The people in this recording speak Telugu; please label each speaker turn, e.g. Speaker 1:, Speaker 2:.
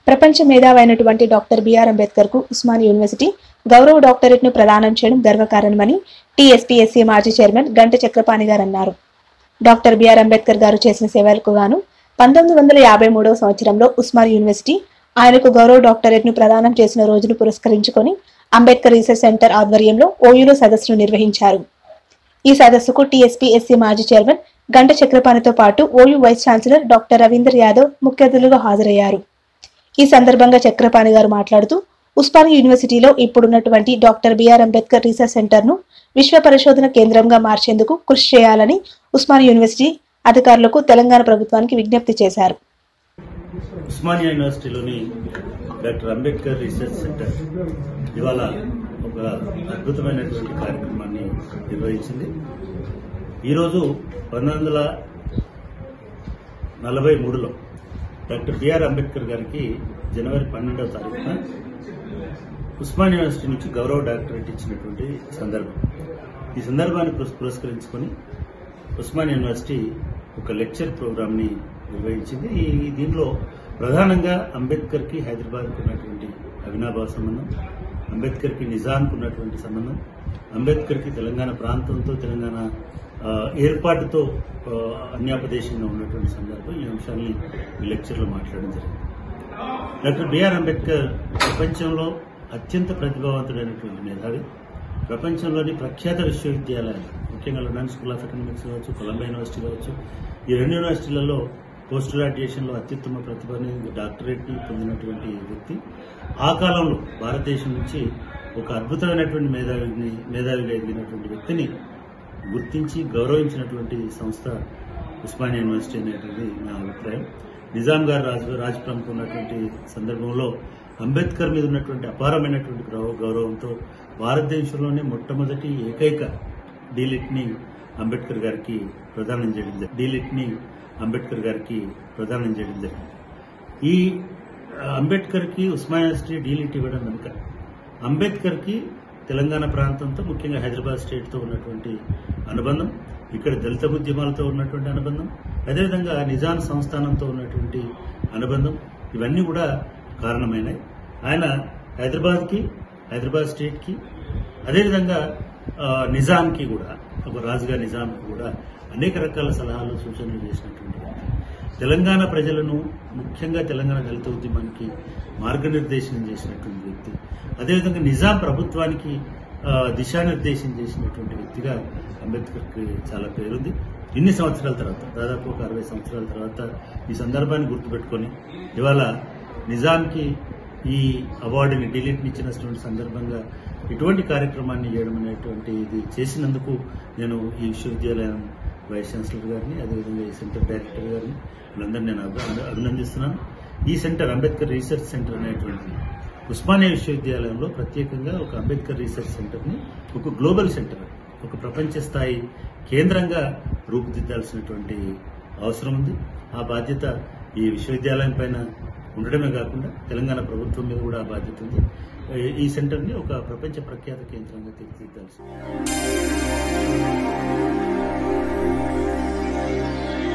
Speaker 1: ప్రపంచ మేధావైనటువంటి డాక్టర్ బిఆర్ అంబేద్కర్ కు ఉస్మానియా యూనివర్సిటీ గౌరవ డాక్టరేట్ ను ప్రదానం చేయడం గర్వకారణమని టీఎస్పీఎస్సీ మాజీ చైర్మన్ గంట చక్రపాణి గారు అన్నారు డాక్టర్ బిఆర్ అంబేద్కర్ గారు చేసిన సేవలకు గాను పంతొమ్మిది వందల యాభై మూడవ సంవత్సరంలో ఉస్మానియా యూనివర్సిటీ ఆయనకు గౌరవ డాక్టరేట్ ను ప్రదానం చేసిన రోజును పురస్కరించుకొని అంబేద్కర్ రీసెర్చ్ సెంటర్ ఆధ్వర్యంలో ఓయూలో సదస్సును నిర్వహించారు ఈ సదస్సుకు టీఎస్పీఎస్సీ మాజీ చైర్మన్ గంట చక్రపాణితో పాటు OU vice chancellor doctor Ravinder Yadav ముఖ్య అతిథులుగా హాజరయ్యారు ఈ సందర్భంగా చక్రపాణి గారు మాట్లాడుతూ ఉస్మానియా యూనివర్సిటీలో ఇప్పుడున్నటువంటి doctor BR Ambedkar research centre ను విశ్వ పరిశోధన కేంద్రంగా మార్చేందుకు కృషి చేయాలని ఉస్మానియా యూనివర్సిటీ అధికారులకు తెలంగాణ ప్రభుత్వానికి విజ్ఞప్తి చేశారు
Speaker 2: ఉస్మానియా యూనివర్సిటీలోని డాక్టర్ అంబేద్కర్ రీసెర్చ్ సెంటర్ ఇవాళ ఒక అద్భుతమైనటువంటి కార్యక్రమాన్ని నిర్వహించింది ఈరోజు పంతొమ్మిది వందల నలభై మూడులో డాక్టర్ బిఆర్ అంబేద్కర్ గారికి జనవరి పన్నెండవ తారీఖున ఉస్మానియా యూనివర్సిటీ నుంచి గౌరవ డాక్టరేట్ ఇచ్చినటువంటి సందర్భం ఈ సందర్భాన్ని పురస్- పురస్కరించుకొని ఉస్మానియా యూనివర్సిటీ ఒక లెక్చర్ ప్రోగ్రామ్ ని నిర్వహించింది ఈ దీనిలో ప్రధానంగా అంబేద్కర్ కి హైదరాబాద్ ఉన్నటువంటి అవినాభావ సంబంధం అంబేద్కర్ కి నిజాంకు ఉన్నటువంటి సంబంధం అంబేద్కర్ కి తెలంగాణ ప్రాంతంతో తెలంగాణ ఆ, ఏర్పాటుతో ఆ, అన్యాపదేశంగా ఉన్నటువంటి సందర్భం ఈ అంశాన్ని ఈ లెక్చర్లో మాట్లాడడం జరిగింది డాక్టర్ బిఆర్ అంబేద్కర్ ప్రపంచంలో అత్యంత ప్రతిభావంతుడైనటువంటి మేధావి ప్రపంచంలోని ప్రఖ్యాత విశ్వవిద్యాలయాలు ముఖ్యంగా లండన్ స్కూల్ ఆఫ్ ఎకనామిక్స్ కావచ్చు కొలంబియా యూనివర్సిటీ కావచ్చు ఈ రెండు యూనివర్సిటీలలో పోస్ట్ గ్రాడ్యుయేషన్లో అత్యుత్తమ ప్రతిభని డాక్టరేట్ పొందినటువంటి వ్యక్తి ఆ కాలంలో భారతదేశం నుంచి ఒక అద్భుతమైనటువంటి మేధావిని మేధావిగా ఎదిగినటువంటి వ్యక్తిని గుర్తించి గౌరవించినటువంటి సంస్థ ఉస్మానియా యూనివర్సిటీ అనేటువంటి నా అభిప్రాయం నిజాం గారు రాజు రాజప్రముఖ ఉన్నటువంటి సందర్భంలో అంబేద్కర్ మీద ఉన్నటువంటి అపారమైనటువంటి గౌరవ- గౌరవంతో భారతదేశంలోనే మొట్టమొదటి ఏకైక డీలిట్ ని అంబేద్కర్ గారికి ప్రదానం చేయడం జరిగింది డీలిట్ ని అంబేద్కర్ గారికి ప్రదానం చేయడం జరిగింది ఈ ఆ, అంబేద్కర్ కి ఉస్మానియా యూనివర్సిటీ డీలిట్ ఇవ్వడం వెనుక అంబేద్కర్ కి తెలంగాణ ప్రాంతంతో ముఖ్యంగా హైదరాబాద్ స్టేట్ తో ఉన్నటువంటి అనుబంధం ఇక్కడ దళిత ఉద్యమాలతో ఉన్నటువంటి అనుబంధం అదేవిధంగా నిజాం సంస్థానంతో ఉన్నటువంటి అనుబంధం ఇవన్నీ కూడా కారణమైనాయి ఆయన హైదరాబాద్ కి హైదరాబాద్ స్టేట్ కి అదేవిధంగా ఆ, నిజాంకి కూడా ఒక రాజుగా నిజాంకి కూడా అనేక రకాల సలహాలు సూచనలు చేసినటువంటి వ్యక్తి. తెలంగాణ ప్రజలను ముఖ్యంగా తెలంగాణ దళిత ఉద్యమానికి మార్గనిర్దేశనం చేసినటువంటి వ్యక్తి అదేవిధంగా నిజాం ప్రభుత్వానికి ఆ, దిశానిర్దేశం చేసినటువంటి వ్యక్తిగా అంబేద్కర్కి చాలా పేరుంది ఇన్ని సంవత్సరాల తర్వాత దాదాపు ఒక అరవై సంవత్సరాల తర్వాత ఈ సందర్భాన్ని గుర్తుపెట్టుకొని ఇవాళ నిజాంకి ఈ అవార్డుని డిలీట్ని ఇచ్చినటువంటి సందర్భంగా ఇటువంటి కార్యక్రమాన్ని చేయడం అనేటువంటి ఇది చేసినందుకు నేను ఈ విశ్వవిద్యాలయం వైస్ ఛాన్సలర్ గారిని అదేవిధంగా ఈ సెంటర్ డైరెక్టర్ గారిని వీళ్ళందరినీ నేను అభి- అభినందిస్తున్నాను ఈ సెంటర్ అంబేద్కర్ రీసెర్చ్ సెంటర్ అనేటువంటిది ఉస్మానియా విశ్వవిద్యాలయంలో ప్రత్యేకంగా ఒక అంబేద్కర్ రీసెర్చ్ సెంటర్ని ఒక గ్లోబల్ సెంటర్ ఒక ప్రపంచ స్థాయి కేంద్రంగా రూపుదిద్దాల్సినటువంటి అవసరం ఉంది ఆ బాధ్యత ఈ విశ్వవిద్యాలయం పైన ఉండడమే కాకుండా తెలంగాణ ప్రభుత్వం మీద కూడా ఆ బాధ్యత ఉంది ఈ- ఈ సెంటర్ని ఒక ప్రపంచ ప్రఖ్యాత కేంద్రంగా తీర్చిదిద్దాల్సి ఉంది.